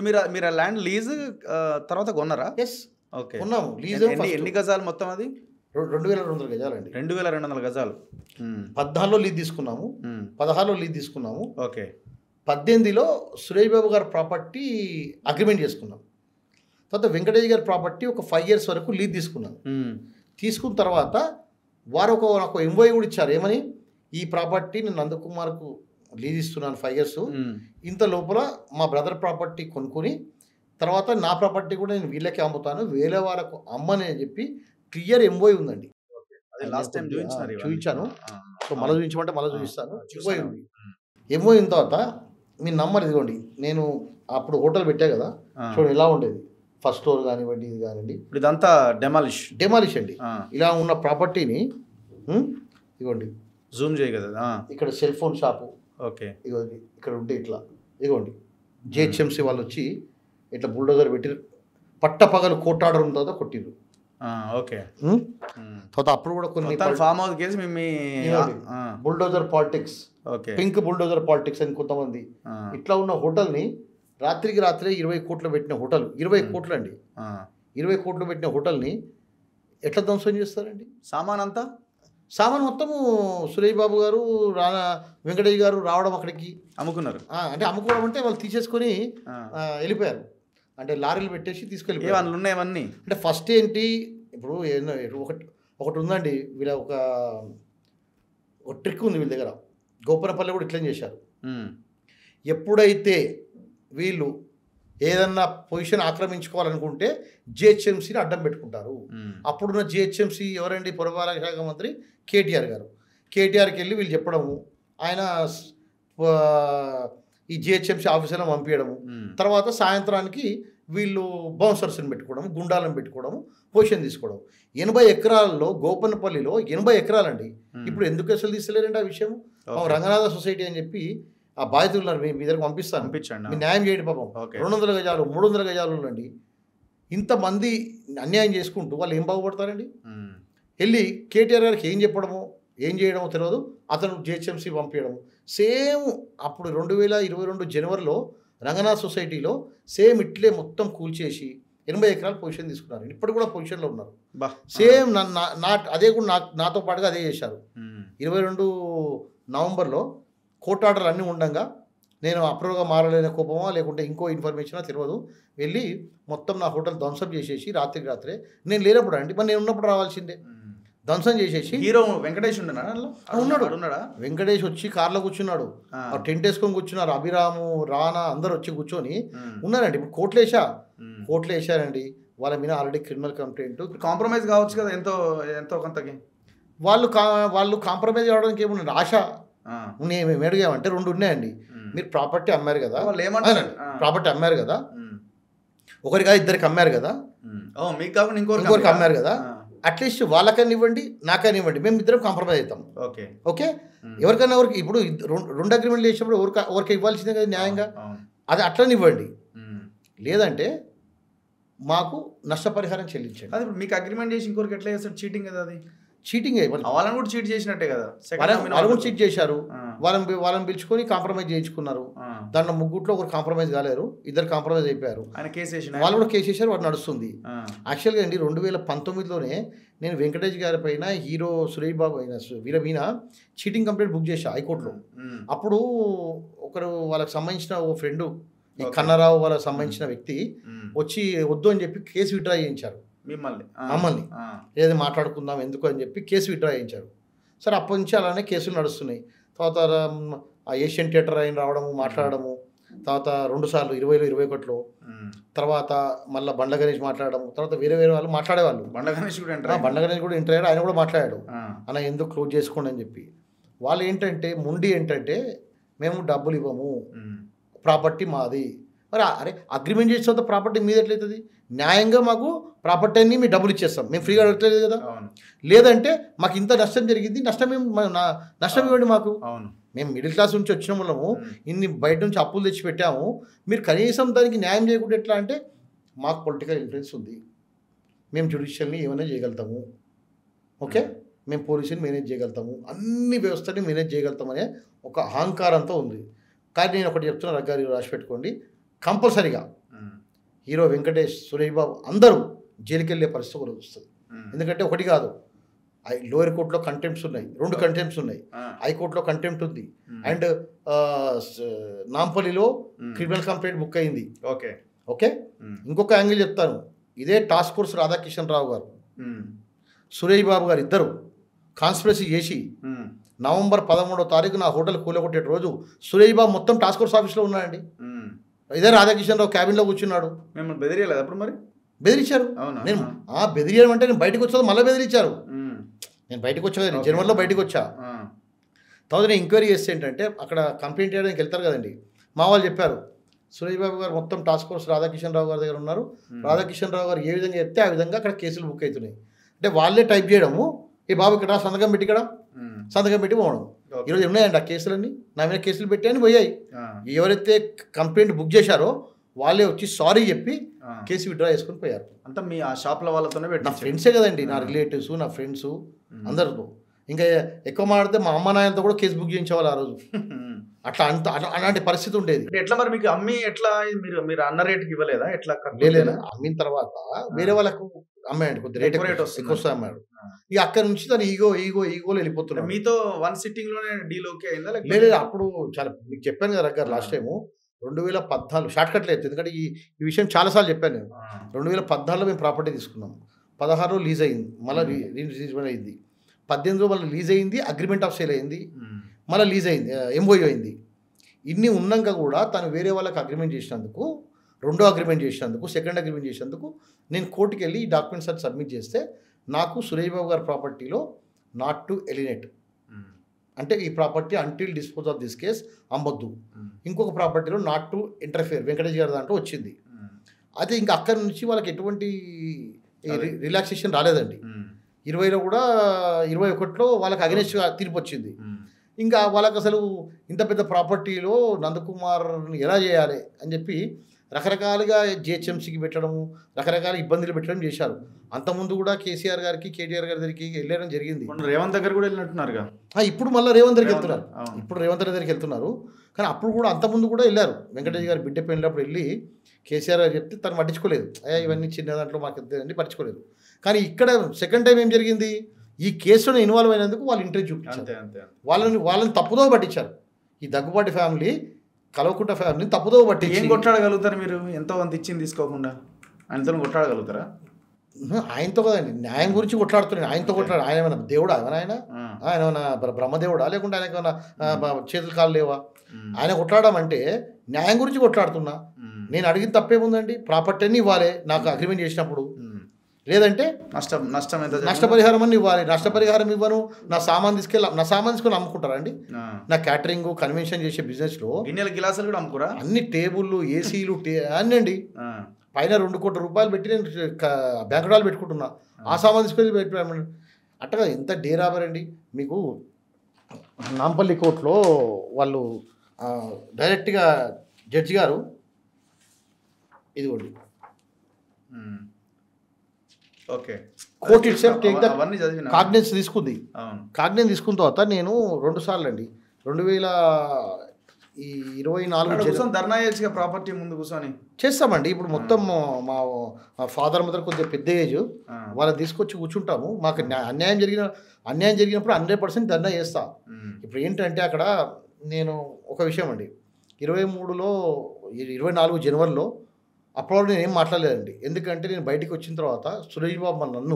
ఇప్పుడు మీరు మీరు ఆ ల్యాండ్ లీజ్ తర్వాత కొన్నారా ఎస్ ఓకే ఉన్నాము లీజ్ ఎన్ని ఎన్ని గజాలు మొత్తం అది రెండు వేల రెండు వందల గజాలండి రెండు వేల రెండు వందల గజాలు మ్మ్. పద్నాలుగులో లీజ్ తీసుకున్నాము మ్మ్. పదహారులో లీజ్ తీసుకున్నాము ఓకే పద్దెనిమిదిలో సురేష్ బాబు గారి ప్రాపర్టీ అగ్రిమెంట్ చేసుకున్నాం తర్వాత వెంకటేష్ గారి ప్రాపర్టీ ఒక ఫైవ్ ఇయర్స్ వరకు లీజ్ తీసుకున్నాం మ్మ్. తీసుకున్న తర్వాత వారు ఒక నాకు ఎంఓఐ కూడా ఇచ్చారు ఏమని ఈ ప్రాపర్టీ నేను నందకుమార్కు లీజ్ ఇస్తున్నాను ఫైవ్ ఇయర్స్ మ్మ్. ఇంత లోపల మా బ్రదర్ ప్రాపర్టీ కొనుక్కొని తర్వాత నా ప్రాపర్టీ కూడా నేను వీళ్ళకి అమ్ముతాను వేరే వాళ్ళకు అమ్మని అని చెప్పి క్లియర్ ఎంఓఐ ఉందండి అది లాస్ట్ టైం ఆ, చూపించినారు ఇవన్నీ. చూపించాను. ఆ, సో మళ్ళీ చూపించమంటే మళ్ళీ చూపిస్తాను ఆ, ఎంఓఐ చూస్తాను. ఉంది ఎంఓఐ ఉన్న తర్వాత మీ నంబర్ ఇదిగోండి నేను అప్పుడు హోటల్ పెట్టా కదా ఆ. చూడండి ఎలా ఉండేది ఫస్ట్ ఫ్లోర్ కానివ్వండి ఇది కానివ్వండి ఇప్పుడు ఇదంతా డెమాలిష్ డెమాలిష్ అండి ఇలా ఉన్న ప్రాపర్టీని ఉమ్, ఇదిగోండి జూమ్ చేయ కదా ఆ, ఇక్కడ సెల్ ఫోన్ షాపు ఓకే ఇదిగోండి ఇక్కడ ఉంటే ఇట్లా ఇదిగోండి జిహెచ్ఎంసీ వాళ్ళు వచ్చి ఇట్లా బుల్డోజర్ పెట్టి పట్టపగలు కోటాడర్ ఉన్న తర్వాత కొట్టిర్రు ఆ, ఓకే ఉమ్, మ్మ్. తర్వాత అప్పుడు కూడా కొన్ని మొత్తం ఫామ్ హౌస్ కేసు మీ మీ ఇవ్వండి. ఆ, bulldozer politics okay pink bulldozer politics అని కొంతమంది ఆ, ఇట్లా ఉన్న హోటల్ని రాత్రికి రాత్రే ఇరవై కోట్లు పెట్టిన హోటల్ ఇరవై కోట్లు అండి ఆ. ఇరవై కోట్లు పెట్టిన హోటల్ని ఎట్లా ధ్వంసం చేస్తారండి సామాన్ అంతా సామాన్ మొత్తము సురేష్ బాబు గారు రానా వెంకటేష్ గారు రావడం అక్కడికి అమ్ముకున్నారు ఆ, అంటే అమ్ముకోవడం అంటే వాళ్ళు తీసేసుకొని ఆ. ఆ, వెళ్ళిపోయారు అంటే లారీలు పెట్టేసి ఏ తీసుకెళ్ళిపోయారు అందులో ఉన్నాయి అవన్నీ అంటే ఫస్ట్ ఏంటి ఇప్పుడు ఏందో ఒకటి ఒకటి ఉందండి వీళ్ళ ఒక ఒక ట్రిక్ ఉంది వీళ్ళ దగ్గర గోపనపల్లి కూడా ఇట్లా చేశారు మ్మ్. ఎప్పుడైతే వీళ్ళు ఏదన్నా పొజిషన్ ఆక్రమించుకోవాలనుకుంటే జిహెచ్ఎంసీని అడ్డం పెట్టుకుంటారు మ్మ్. అప్పుడున్న జిహెచ్ఎంసీ ఎవరండి పురపాలక శాఖ మంత్రి కేటీఆర్ గారు కేటీఆర్కి వెళ్ళి వీళ్ళు చెప్పడము ఆయన స్- ప- ఈ జిహెచ్ఎంసీ ఆఫీసర్లను పంపించడము మ్మ్. తర్వాత సాయంత్రానికి వీళ్ళు బౌన్సర్స్ని పెట్టుకోవడం గుండాలను పెట్టుకోవడం పొజిషన్ తీసుకోవడం ఎనభై ఎకరాల్లో గోపనపల్లిలో ఎనభై ఎకరాలండి మ్మ్. ఇప్పుడు ఎందుకు అసలు తీస్తలేరండి ఆ విషయం పాపం ఓకే. రంగనాథ సొసైటీ అని చెప్పి ఆ బాధితులు ఉన్నారు మీ మీ దగ్గరకు పంపిస్తాను పంపించండి మీ న్యాయం చేయండి పాపం ఓకే రెండు వందల గజాలు మూడు వందల గజాలు ఉండండి ఇంతమంది అన్యాయం చేసుకుంటూ వాళ్ళు ఏం బాగుపడతారండి మ్మ్. వెళ్ళి కేటీఆర్ గారికి ఏం చెప్పడము ఏం చేయడమో తెలియదు అతను జిహెచ్ఎంసీ పంపించడం సేమ్ అప్పుడు రెండు వేల ఇరవై రెండు జనవరిలో రంగనాథ్ సొసైటీలో సేమ్ ఇట్లే మొత్తం కూల్చేసి ఎనభై ఎకరాలు పొజిషన్ తీసుకున్నారు ఇప్పుడు కూడా పొజిషన్లో ఉన్నారు బా సేమ్ నా నా- నా అదే కూడా నా నాతో పాటుగా అదే చేశారు మ్మ్. ఇరవై రెండు నవంబర్లో కోర్టు ఆర్డర్లు అన్నీ ఉండగా నేను అప్రూవ్గా మారలేని కోపమా లేకుంటే ఇంకో ఇన్ఫర్మేషనా తెలియదు వెళ్ళి మొత్తం నా హోటల్ ధ్వంసం చేసేసి రాత్రికి రాత్రే నేను లేనప్పుడు అండి మరి నేను ఉన్నప్పుడు రావాల్సిందే మ్మ్. ధ్వంసం చేసేసి హీరో వెంకటేష్ ఉన్నాడా అందులో? ఉన్నాడు. ఆడు ఉన్నాడా వెంకటేష్ వచ్చి కార్లో కూర్చున్నాడు ఆ. ఆ టెంట్ వేసుకొని కూర్చున్నారు అభిరాము రానా అందరు వచ్చి కూర్చొని మ్మ్. ఉన్నారండి ఇప్పుడు కోర్టులు వేసా మ్మ్. కోర్టులు వేసారండి వాళ్ళ మీద ఆల్రెడీ క్రిమినల్ కంప్లైంట్ కాంప్రమైజ్ కావచ్చు కదా ఎంతో ఎంతో కొంతకి వాళ్ళు కా వాళ్ళు కాంప్రమైజ్ అవ్వడానికి ఏముంది ఆశ ఆ. నేను మేము అడిగామంటే రెండు ఉన్నాయండి మ్మ్. మీరు ప్రాపర్టీ అమ్మారు కదా వాళ్ళు ఏమంటారు ఆ. ప్రాపర్టీ అమ్మారు కదా మ్మ్. ఒకరిగా ఇద్దరికి అమ్మారు కదా మ్మ్. ఓ మీకు కాకుండా ఇంకోరికి ఇంకోరికి అమ్మారా? అమ్మారు కదా ఆ. అట్లీస్ట్ వాళ్ళకని ఇవ్వండి నాకని ఇవ్వండి మేము ఇద్దరం కాంప్రమైజ్ అవుతాం ఓకే ఓకే మ్మ్. ఎవరికైనా ఎవరికి ఇప్పుడు ఇద్ద- రెండు రెండు అగ్రిమెంట్లు చేసినప్పుడు ఎవరికి ఎవరికి ఇవ్వాల్సిందే కదా న్యాయంగా అవును. అది అట్లనే ఇవ్వండి మ్మ్. లేదంటే మాకు నష్టపరిహారం చెల్లించండి అది ఇప్పుడు మీకు అగ్రిమెంట్ చేసి ఇంకోరికి ఎట్లా చేస్తాడు చీటింగ్ కదా అది చీటింగ్ వాళ్ళని కూడా చీట్ చేసినట్టే కదా Second వాళ్ళని అమ్మిన వాళ్ళు కూడా వాళ్ళు. చీట్ చేశారు ఆ. వాళ్ళని పి- వాళ్ళని పిలుచుకొని కాంప్రమైజ్ చేయించుకున్నారు ఆ. దాంట్లో ముగ్గుట్లో ఒకరు కాంప్రమైజ్ కాలేరు ఇద్దరు కాంప్రమైజ్ అయిపోయారు ఆయన కేసు వేసిన వాళ్ళు కూడా కేసు చేశారు వాడు నడుస్తుంది ఆ. యాక్చువల్గా అండి రెండు వేల పంతొమ్మిదిలోనే నేను వెంకటేష్ గారి పైన హీరో సురేష్ బాబు అయిన సు- వీర మీన చీటింగ్ కంప్లైంట్ బుక్ చేశా హైకోర్టులో మ్మ్. అప్పుడు ఒకరు వాళ్ళకి సంబంధించిన ఓ ఫ్రెండ్ ఈ Okay. కన్నరావు వాళ్ళకి సంబంధించిన వ్యక్తి మ్మ్. వచ్చి వద్దు అని చెప్పి కేసు విత్డ్రా చేయించారు మిమ్మల్ని ఆ. మమ్మల్ని. ఆ. ఏది మాట్లాడుకుందాం ఎందుకు అని చెప్పి కేసు విత్డ్రా చేయించారు సరే అప్పటి నుంచి అలానే కేసులు నడుస్తున్నాయి తర్వాత రా- ఆ ఏషియన్ థియేటర్ ఆయన రావడము మాట్లాడడము తర్వాత రెండు సార్లు ఇరవైలో ఇరవై ఒకటిలో మ్మ్. తర్వాత మళ్ళీ బండ్ల గణేష్ మాట్లాడడం తర్వాత వేరే వేరే వాళ్ళు మాట్లాడేవాళ్ళు బండ గణేష్ కూడా ఆ, ఎంటర్ బండ్ల గణేష్ కూడా ఇంటర్ అయ్యాడు ఆయన కూడా మాట్లాడాడు ఆ. అన్న ఎందుకు క్లోజ్ చేసుకోండి అని చెప్పి వాళ్ళు ఏంటంటే ముండి ఏంటంటే మేము డబ్బులు ఇవ్వము మ్మ్. ప్రాపర్టీ మాది మరి అరే అగ్రిమెంట్ చేసిన ప్రాపర్టీ మీద ఎట్లయితుంది న్యాయంగా మాకు ప్రాపర్టీ అన్ని మేము డబ్బులు ఇచ్చేస్తాం మేము ఫ్రీగా అడగట్లేదు కదా అవును లేదంటే మాకు ఇంత నష్టం జరిగింది నష్టం ఏం మా- నా- నష్టం ఇవ్వండి మాకు అవును మేము మిడిల్ క్లాస్ నుంచి వచ్చిన వాళ్ళము మ్మ్. ఇన్ని బయట నుంచి అప్పులు తెచ్చి పెట్టాము మీరు కనీసం దానికి న్యాయం చేయకుండా ఎట్లా అంటే మాకు పొలిటికల్ ఇన్ఫ్లుయెన్స్ ఉంది మేము జ్యుడిషియల్ని ఏమైనా చేయగలుగుతాము ఓకే మేము పోలీసుని మేనేజ్ చేయగలుగుతాము అన్ని వ్యవస్థని మేనేజ్ చేయగలుగుతామనే ఒక అహంకారంతో ఉంది కానీ నేను ఒకటి చెప్తున్నా రగ్గారి రాసి పెట్టుకోండి కంపల్సరీగా మ్మ్. హీరో వెంకటేష్ సురేష్ బాబు అందరూ జైలుకి వెళ్ళే పరిస్థితి కూడా వస్తుంది ఉమ్. ఎందుకంటే ఒకటి కాదు ఐ- లోయర్ కోర్టులో కంటెంప్ట్స్ ఉన్నాయి రెండు కంటెంప్ట్స్ ఉన్నాయి ఆ. హైకోర్టులో కంటెంప్ట్ ఉంది ఉమ్. అండ్ ఆ, స- నాంపల్లిలో ఉమ్. క్రిమినల్ కంప్లైంట్ బుక్ అయింది ఓకే ఓకే ఉమ్. ఇంకొక యాంగిల్ చెప్తాను ఇదే టాస్క్ ఫోర్స్ రాధాకిషన్ రావు గారు ఉమ్. సురేష్ బాబు గారు ఇద్దరు కాన్స్పిరసీ చేసి ఉమ్. నవంబర్ పదమూడో తారీఖు నా హోటల్ కూలగొట్టే రోజు సురేష్ బాబు మొత్తం టాస్క్ ఫోర్స్ ఆఫీస్లో ఉన్నాడండి ఉమ్. ఇదే రాధాకిషన్ రావు క్యాబిన్లో కూర్చున్నాడు మిమ్మల్ని బెదిరియలేదు అప్పుడు మరి బెదిరించారు అవునా నేను ఆ బెదిరియడం అంటే నేను బయటకు వచ్చేది మళ్ళీ బెదిరించారు ఉమ్. నేను బయటకు వచ్చా Okay. జనవరిలో బయటకు వచ్చా ఆ. తర్వాత నేను ఎంక్వైరీ చేస్తే ఏంటంటే అక్కడ కంప్లైంట్ చేయడానికి వెళ్తారు కదండి మా వాళ్ళు చెప్పారు సురేష్ బాబు గారు మొత్తం టాస్క్ ఫోర్స్ రాధాకిషన్ రావు గారి దగ్గర ఉన్నారు ఉమ్. రాధాకిషన్ రావు గారు ఏ విధంగా చెప్తే ఆ విధంగా అక్కడ కేసులు బుక్ అవుతున్నాయి అంటే వాళ్ళే టైప్ చేయడము ఈ బాబు ఇక్కడ సంతకం పెట్టి ఇక్కడ ఉమ్. సంతకం పెట్టి పోవడం ఓకే. ఈరోజు ఉన్నాయండి ఆ కేసులన్నీ నా మీద కేసులు పెట్టాయని పోయాయి ఆ. ఎవరైతే కంప్లైంట్ బుక్ చేశారో వాళ్ళే వచ్చి సారీ చెప్పి ఆ. కేసు విత్డ్రా చేసుకొని పోయారు అంతా మీ ఆ షాప్ల వాళ్ళతోనే నా పెట్టించారు ఫ్రెండ్సే కదండి నా ఆ. రిలేటివ్స్ నా ఫ్రెండ్స్ ఉమ్. అందరితో ఇంకా ఎక్కువ మాడితే మా అమ్మ నాయనతో కూడా కేసు బుక్ చేయించేవాళ్ళు ఆ రోజు ఉమ్. అట్లా అంత అట్లా- అలాంటి పరిస్థితి ఉండేది అంటే ఎట్లా మరి మీకు అమ్మి ఎట్లా మీరు మీరు అన్న రేటుకి ఇవ్వలేదా ఎట్లా లేదు అమ్మిన తర్వాత వేరే వాళ్ళకు అమ్మాయండి కొద్ది రేట్ ఎక్కువ ఎక్కువ రేట్ వస్తుంది. ఎక్కువ వస్తుంది అమ్మాడు ఆ. ఇక అక్కడ నుంచి తను ఈగో ఈగో ఈగోలో వెళ్ళిపోతున్నాడు మీతో వన్ సిట్టింగ్ లోనే డీల్ ఓకే అయిందా లేకపోతే- లేదు అప్పుడు చాలా మీకు చెప్పాను కదా రగ్గర్ లాస్ట్ ఆ. టైము రెండు వేల పద్నాలుగు షార్ట్ కట్ లేదు ఎందుకంటే ఈ ఈ విషయం చాలాసార్లు చెప్పాను నేను ఆ. రెండు వేల పద్నాలుగులో మేము ప్రాపర్టీ తీసుకున్నాం పదహారులో లీజ్ అయింది మళ్ళీ రిలీజ్ అయింది పద్దెనిమిదిలో మళ్ళీ లీజ్ అయింది అగ్రిమెంట్ ఆఫ్ సేల్ అయింది ఉమ్. మళ్ళీ లీజ్ అయింది ఎంఓయూ అయింది ఇన్ని ఉన్నాక కూడా తను వేరే వాళ్ళకి అగ్రిమెంట్ చేసినందుకు రెండో అగ్రిమెంట్ చేసినందుకు సెకండ్ అగ్రిమెంట్ చేసినందుకు నేను కోర్టుకి వెళ్ళి ఈ డాక్యుమెంట్స్ అది సబ్మిట్ చేస్తే నాకు సురేష్ బాబు గారి ప్రాపర్టీలో నాట్ టు ఎలినేట్ ఉమ్. అంటే ఈ property until dispose of this case అమ్మొద్దు ఉమ్. ఇంకొక ప్రాపర్టీలో నాట్ టు ఇంటర్ఫియర్ వెంకటేష్ గారి దాంట్లో వచ్చింది ఉమ్. అయితే ఇంకా అక్కడి నుంచి వాళ్ళకి ఎటువంటి అదే. రిలాక్సేషన్ రాలేదండి ఉమ్. ఇరవైలో కూడా ఇరవై ఒకటిలో వాళ్ళకి అగెనెస్ట్ తీర్పు వచ్చింది ఉమ్. ఇంకా వాళ్ళకి అసలు ఇంత పెద్ద ప్రాపర్టీలో నందకుమార్ని ఎలా చేయాలి అని చెప్పి రకరకాలుగా జిహెచ్ఎంసీకి పెట్టడము రకరకాల ఇబ్బందులు పెట్టడం చేశారు అంతకుముందు కూడా కేసీఆర్ గారికి కేటీఆర్ గారి దగ్గరికి వెళ్ళడం జరిగింది మొన్న రేవంత్ దగ్గర కూడా వెళ్ళినట్టున్నారుగా ఆ, ఇప్పుడు మళ్ళీ రేవంత్ దగ్గరికి రేవంత్ వెళ్తున్నారు అవును. ఇప్పుడు రేవంత్ రెడ్డి దగ్గరికి వెళ్తున్నారు కానీ అప్పుడు కూడా అంతకుముందు కూడా వెళ్ళారు వెంకటేష్ గారి బిడ్డ పెళ్ళినప్పుడు వెళ్ళి కేసీఆర్ గారు చెప్తే తను పట్టించుకోలేదు అయ్యా ఇవన్నీ చిన్న దాంట్లో మాకు అండి పట్టించుకోలేదు కానీ ఇక్కడ సెకండ్ టైం ఏం జరిగింది ఈ కేసులో ఇన్వాల్వ్ అయినందుకు వాళ్ళు ఇంట్రెస్ట్ చూపించారు అంతే అంతే అంతే. వాళ్ళని వాళ్ళని తప్పుదో పట్టించారు ఈ దగ్గుబాటి ఫ్యామిలీ కలవకుంట ఫ్యామిలీని తప్పుదో ఏం పట్టించి కొట్లాడగలుగుతారు మీరు ఎంతో మంది ఇచ్చింది తీసుకోకుండా ఆయనతో కొట్లాడగలుగుతారా ఉహు, ఆయనతో కదండి న్యాయం గురించి కొట్లాడుతున్నాడు ఆయనతో కొట్లాడు ఆయన ఏమైనా దేవుడా ఏమైనా ఆయన ఆ. ఆయన ఏమైనా బ్ర- బ్రహ్మదేవుడా లేకుంటే ఆయనకి ఏమైనా ఆ, బ- చేతులు కాళ్ళు లేవా ఉమ్. ఆయన కొట్లాడమంటే న్యాయం గురించి కొట్లాడుతున్నా ఉమ్. నేను అడిగిన తప్పేముందని ప్రాపర్టీ అన్ని ఇవ్వాలి నాకు అగ్రిమెంట్ చేసినప్పుడు ఉమ్. లేదంటే నష్టం నష్టం ఎంత జరిగిందో? నష్టపరిహారం అని ఇవ్వాలి నష్టపరిహారం ఇవ్వను నా సామాన్ తీసుకెళ్ళి నా సామాన్ తీసుకొని అమ్ముకుంటారా అండి ఆ. నా క్యాటరింగ్ కన్వెన్షన్ చేసే బిజినెస్లో గిన్నెల గిలాసులు కూడా అమ్ముకురా అన్ని టేబుల్లు ఏసీలు టే అన్నీ అండి ఆ. పైన రెండు కోట్ల రూపాయలు పెట్టి నేను క- బ్యాంక్ డ్రాలు పెట్టుకుంటున్నా ఆ సామాన్ తీసుకెళ్ళి పెట్టాము అట్టగా ఎంత డేరాబర్ అండి మీకు నాంపల్లి కోర్టులో వాళ్ళు ఆ, డైరెక్ట్గా జడ్జి గారు ఇదిగోండి um. Okay Court itself take the అవన్నీ చదివిన కాగ్నెన్స్ తీసుకుంది అవును కాగ్నెన్స్ తీసుకున్న తర్వాత నేను రెండు సార్లు అండి రెండు వేల ఈ ఇరవై నాలుగు అక్కడ జన- కూర్చొని ధర్నా చేయొచ్చుగా ప్రాపర్టీ ముందు కూర్చొని చేస్తామండి ఇప్పుడు మొత్తం మా ఫాదర్ మదర్ కొద్దిగా పెద్ద ఏజ్ ఆ. వాళ్ళని తీసుకొచ్చి కూర్చుంటాము మాకు న్యా- అన్యాయం జరిగిన అన్యాయం జరిగినప్పుడు హండ్రెడ్ పర్సెంట్ ధర్నా చేస్తా ఉమ్. ఇప్పుడు ఏంటంటే అక్కడ నేను ఒక విషయం అండి ఇరవై మూడులో ఇరవై నాలుగు జనవరిలో అప్పుడు నేను ఏం మాట్లాడలేదండి ఎందుకంటే నేను బయటికి వచ్చిన తర్వాత సురేష్ బాబు మన నన్ను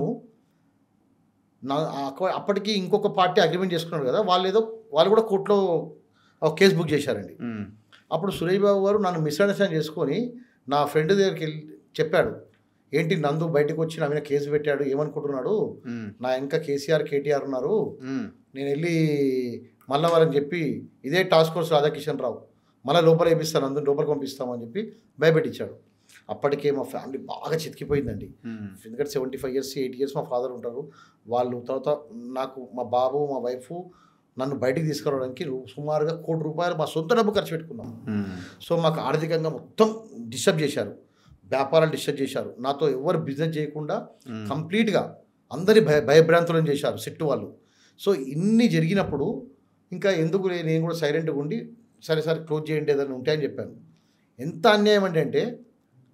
నా అక్క- అప్పటికి ఇంకొక పార్టీ అగ్రిమెంట్ చేసుకున్నాడు కదా వాళ్ళు ఏదో వాళ్ళు కూడా కోర్టులో ఒక కేసు బుక్ చేశారండి ఉమ్. అప్పుడు సురేష్ బాబు గారు నన్ను మిస్అండర్స్టాండ్ చేసుకొని నా ఫ్రెండ్ దగ్గరికి వెళ్ళి చెప్పాడు ఏంటి నందు బయటకు వచ్చి నా మీద కేసు పెట్టాడు ఏమనుకుంటున్నాడు ఉమ్. నా ఇంకా కేసీఆర్ కేటీఆర్ ఉన్నారు ఉమ్. నేను వెళ్ళి మళ్ళా వాళ్ళని చెప్పి ఇదే టాస్క్ ఫోర్స్ రాధాకిషన్ రావు మళ్ళీ లోపల వేపిస్తాను అందరూ లోపలికి పంపిస్తామని చెప్పి భయపెట్టించాడు అప్పటికే మా ఫ్యామిలీ బాగా చితికిపోయిందండి ఉమ్. ఎందుకంటే seventy five years eight years మా ఫాదర్ ఉంటారు వాళ్ళు తర్వాత నాకు మా బాబు మా వైఫ్ నన్ను బయటికి తీసుకురావడానికి రు- సుమారుగా కోటి రూపాయలు మా సొంత డబ్బు ఖర్చు పెట్టుకున్నాం ఉమ్. సో మాకు ఆర్థికంగా మొత్తం డిస్టర్బ్ చేశారు వ్యాపారాలు డిస్టర్బ్ చేశారు నాతో ఎవరు బిజినెస్ చేయకుండా ఉమ్. కంప్లీట్గా అందరి భయ భయభ్రాంతులను చేశారు సెట్ వాళ్ళు సో ఇన్ని జరిగినప్పుడు ఇంకా ఎందుకు లే- నేను కూడా సైలెంట్గా ఉండి సరే సరే క్లోజ్ చేయండి ఏదైనా ఉంటాయని చెప్పాను ఎంత అన్యాయం అంటే అంటే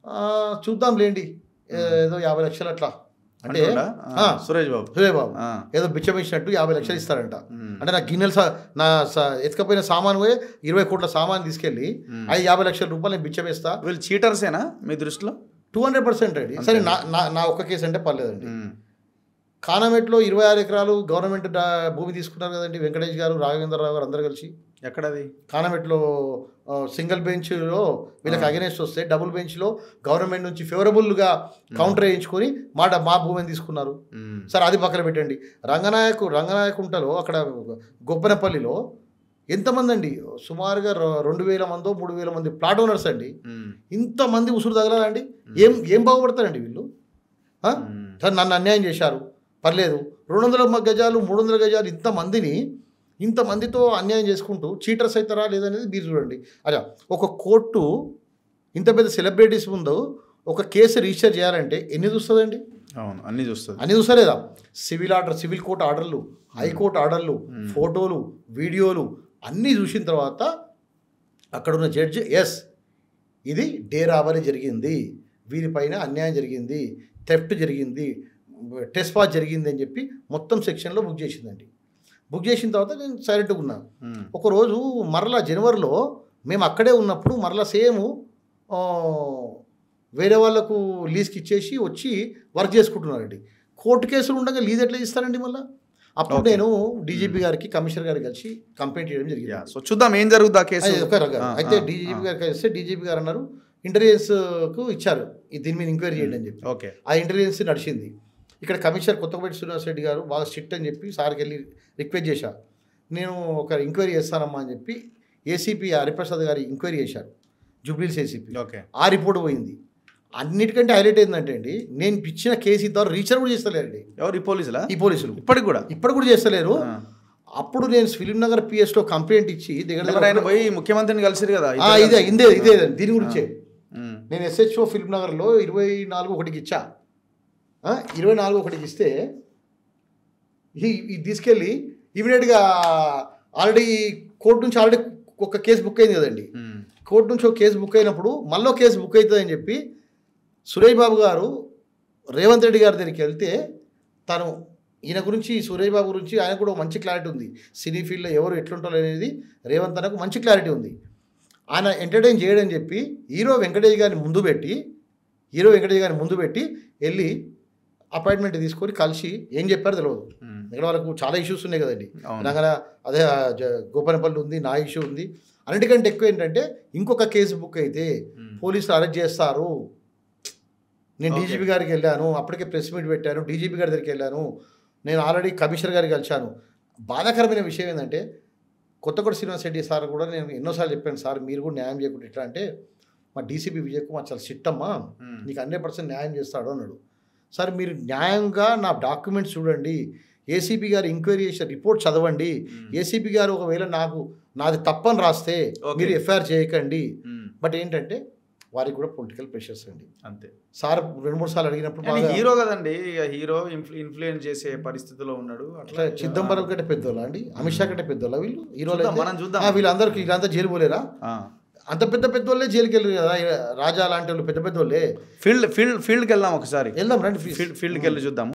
ఆ, చూద్దాం లేండి ఏదో యాభై లక్షలు అట్లా అంటే అంటుండా? ఆ, ఆ, సురేష్ బాబు సురేష్ బాబు ఆ, ఏదో బిచ్చం ఇచ్చినట్టు యాభై లక్షలు ఇస్తారంట ఉమ్, అంటే నా గిన్నెలు సా- నా సా- ఎత్తుకపోయిన సామాను పోయి ఇరవై కోట్ల సామాన్ తీసుకెళ్ళి ఉమ్. ఐదు యాభై లక్షల రూపాయలు నేను బిచ్చం ఇస్తా వీళ్ళు చీటర్సేనా మీ దృష్టిలో టూ హండ్రెడ్ పర్సెంట్ అండి సరే నా నా నా ఒక్క కేసు అంటే పర్లేదండి ఉమ్, కానమెట్లో ఇరవై ఆరు ఎకరాలు గవర్నమెంట్ డా- భూమి తీసుకున్నారు కదండి వెంకటేష్ గారు రాఘవేంద్రరావు గారు అందరు కలిసి ఎక్కడది కానమెట్లో ఆ, సింగిల్ బెంచ్లో వీళ్ళకి అగెనెస్ట్ వస్తే డబుల్ బెంచ్లో గవర్నమెంట్ నుంచి ఫేవరబుల్గా కౌంటర్ వేయించుకొని మా డ- మా భూమిని తీసుకున్నారు ఉమ్, సరే అది పక్కన పెట్టండి రంగనాయకు రంగనాయకుంటలో అక్కడ గొప్పనపల్లిలో ఎంతమంది అండి సుమారుగా ర- రెండు వేల మందో మూడు వేల మంది ప్లాట్ ఓనర్స్ అండి ఉమ్, ఇంతమంది ఉసురు తగలాలండి ఏం ఏం బాగుపడతారండి వీళ్ళు ఆ? ఉమ్, సార్ నన్ను అన్యాయం చేశారు పర్లేదు రెండు వందల మ- గజాలు మూడు వందల గజాలు ఇంతమందిని ఇంతమందితో అన్యాయం చేసుకుంటూ చీటర్స్ అవుతారా లేదనేది మీరు చూడండి అలా ఒక కోర్టు ఇంత పెద్ద సెలబ్రిటీస్ ముందు ఒక కేసు రిజిస్టర్ చేయాలంటే ఎన్ని చూస్తుందండి అవును అన్ని చూస్తుంది అన్ని చూస్తలేదా సివిల్ ఆర్డర్ సివిల్ కోర్టు ఆర్డర్లు హైకోర్టు ఆర్డర్లు ఫోటోలు వీడియోలు అన్నీ చూసిన తర్వాత అక్కడ ఉన్న జడ్జి ఎస్ ఇది డే రాబరీ జరిగింది వీరిపైన అన్యాయం జరిగింది థెఫ్ట్ జరిగింది టెస్పా జరిగింది అని చెప్పి మొత్తం సెక్షన్లో బుక్ చేసిందండి బుక్ చేసిన తర్వాత నేను సైలెంట్గా ఉన్నాను ఉమ్, ఒకరోజు మరలా జనవరిలో మేము అక్కడే ఉన్నప్పుడు మరలా సేమ్ వేరే వాళ్ళకు లీజ్కి ఇచ్చేసి వచ్చి వర్క్ చేసుకుంటున్నారండి కోర్టు కేసులు ఉండగా లీజ్ ఎట్లా ఇస్తారండి మళ్ళీ అప్పుడు Okay. నేను డీజీపీ గారికి కమిషనర్ గారికి కలిసి కంప్లైంట్ చేయడం జరిగింది యా సో చూద్దాం ఏం జరుగుతుంది ఆ కేసు అది ఒక రకం. ఆ, అయితే ఆ, డీజీపీ ఆ. గారికి వస్తే డీజీపీ గారు అన్నారు ఇంటెలిజెన్స్కు ఇచ్చారు ఈ దీని మీద ఎంక్వైరీ చేయండి అని చెప్పి ఓకే ఆ ఇంటెలిజెన్స్ నడిచింది ఇక్కడ కమిషనర్ కొత్తపేట శ్రీనివాస్ రెడ్డి గారు బాగా స్ట్రిక్ట్ అని చెప్పి సార్కి వెళ్ళి రిక్వెస్ట్ చేశా నేను ఒక ఎంక్వైరీ చేస్తానమ్మా అని చెప్పి ఏసీపీ హరిప్రసాద్ గారి ఎంక్వైరీ చేశారు జూబ్లీస్ ఏసీపీ ఓకే ఆ రిపోర్ట్ పోయింది అన్నిటికంటే హైలైట్ ఏంటంటే అండి నేను ఇచ్చిన కేసు ద్వారా రీచర్ కూడా చేస్తలేరండి ఎవరు ఈ పోలీసులా ఈ పోలీసులు ఇప్పటికి కూడా ఇప్పుడు కూడా చేస్తలేరు ఆ. అప్పుడు నేను ఫిలిం నగర్ పిఎస్లో కంప్లైంట్ ఇచ్చి దగ్గర మరి ఆయన దగ్గర పోయి ముఖ్యమంత్రిని కలిసిరు కదా ఆ, ఇద్దరు ఇదే కలిసి. ఇదే ఇదే దీని గురించే ఉమ్, నేను ఎస్హెచ్ఓ ఫిల్మ్ నగర్లో ఇరవై నాలుగు ఒకటికి ఇచ్చా ఆ, ఇరవై నాలుగు ఒకటికి ఇస్తే ఈ- ఇది తీసుకెళ్ళి ఇమీడియట్గా ఆల్రెడీ కోర్టు నుంచి ఆల్రెడీ ఒక కేసు బుక్ అయింది కదండి ఉమ్, కోర్టు నుంచి ఒక కేసు బుక్ అయినప్పుడు మళ్ళీ ఒక కేసు బుక్ అవుతుందని చెప్పి సురేష్ బాబు గారు రేవంత్ రెడ్డి గారి దగ్గరికి వెళ్తే తను ఈయన గురించి సురేష్ బాబు గురించి ఆయన కూడా ఒక మంచి క్లారిటీ ఉంది సినీ ఫీల్డ్లో ఎవరు ఎట్లుంటారు అనేది రేవంత్ అనకు మంచి క్లారిటీ ఉంది ఆయన ఎంటర్టైన్ చేయడం చెప్పి హీరో వెంకటేష్ గారిని ముందు పెట్టి హీరో వెంకటేష్ గారిని ముందు పెట్టి వెళ్ళి అపాయింట్మెంట్ తీసుకొని కలిసి ఏం చెప్పారో తెలియదు ఉమ్, ఇక్కడ వాళ్ళకు చాలా ఇష్యూస్ ఉన్నాయి కదండి అవును. రంగన అదే ఆ జ- గోపనపల్లి ఉంది నా ఇష్యూ ఉంది అన్నిటికంటే ఎక్కువ ఏంటంటే ఇంకొక కేసు బుక్ అయితే ఉమ్, పోలీసులు అరెస్ట్ చేస్తారు నేను Okay. డీజీపీ గారికి వెళ్ళాను అప్పటికే ప్రెస్ మీట్ పెట్టాను డీజీపీ గారి దగ్గరికి వెళ్ళాను నేను ఆల్రెడీ కమిషనర్ గారికి కలిశాను బాధాకరమైన విషయం ఏంటంటే కొత్తగూడ శ్రీనివాస్ రెడ్డి సార్ కూడా నేను ఎన్నోసార్లు చెప్పాను సార్ మీరు కూడా న్యాయం చేయకుండా ఎట్లా అంటే మా డీసీపీ విజయ్ కుమార్ చాలా సిట్టమ్మా ఉమ్, నీకు హండ్రెడ్ పర్సెంట్ న్యాయం చేస్తాడు అన్నాడు సార్ మీరు న్యాయంగా నా డాక్యుమెంట్స్ చూడండి ఏసీబీ గారు ఎంక్వైరీ చేసిన రిపోర్ట్ చదవండి ఉమ్, ఏసీబీ గారు ఒకవేళ నాకు నాది తప్పని రాస్తే Okay. మీరు ఎఫ్ఐఆర్ చేయకండి ఉమ్, బట్ ఏంటంటే వారికి కూడా పొలిటికల్ ప్రెషర్స్ అండి అంతే సార్ రెండు మూడు సార్లు అడిగినప్పుడు కానీ బాగా హీరో కదండి ఇక హీరో ఇన్ఫ్లు ఇన్ఫ్లుయెన్స్ చేసే పరిస్థితిలో ఉన్నాడు అట్లా చిదంబరం కంటే పెద్దోళ్ళ అండి అమిత్ షా కంటే పెద్దోళ్ళ వీళ్ళు హీరోలు చూద్దాం, అయితే? మనం చూద్దాం. ఆ, వీళ్ళందరికీ వీళ్ళంతా జైలు పోలేరా అంత పెద్ద పెద్దోళ్ళే జైలుకి వెళ్ళరు కదా రాజా లాంటి వాళ్ళు పెద్ద పెద్దోళ్ళే ఫీల్డ్ ఫీల్డ్ ఫీల్డ్కి వెళ్దాం ఒకసారి వెళ్దాం రండి ఫీల్డ్ ఫీల్డ్కి వెళ్ళి చూద్దాం